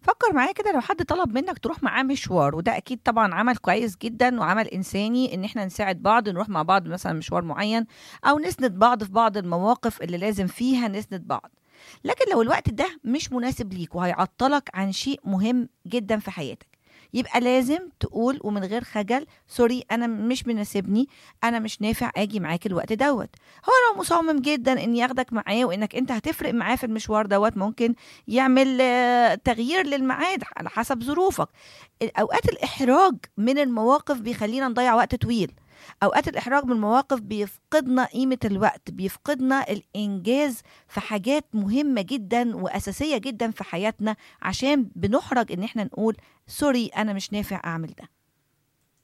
فكر معايا كده لو حد طلب منك تروح معاه مشوار وده اكيد طبعا عمل كويس جدا وعمل انساني ان احنا نساعد بعض نروح مع بعض مثلا مشوار معين او نسند بعض في بعض المواقف اللي لازم فيها نسند بعض لكن لو الوقت ده مش مناسب ليك وهيعطلك عن شيء مهم جدا في حياتك يبقى لازم تقول ومن غير خجل سوري انا مش مناسبني انا مش نافع اجي معاك الوقت دوت هو لو مصمم جدا ان ياخدك معاه وانك انت هتفرق معاه في المشوار دوت ممكن يعمل آه، تغيير للميعاد على حسب ظروفك اوقات الاحراج من المواقف بيخلينا نضيع وقت طويل اوقات الاحراج من المواقف بيفقدنا قيمه الوقت بيفقدنا الانجاز في حاجات مهمه جدا واساسيه جدا في حياتنا عشان بنحرج ان احنا نقول سوري انا مش نافع اعمل ده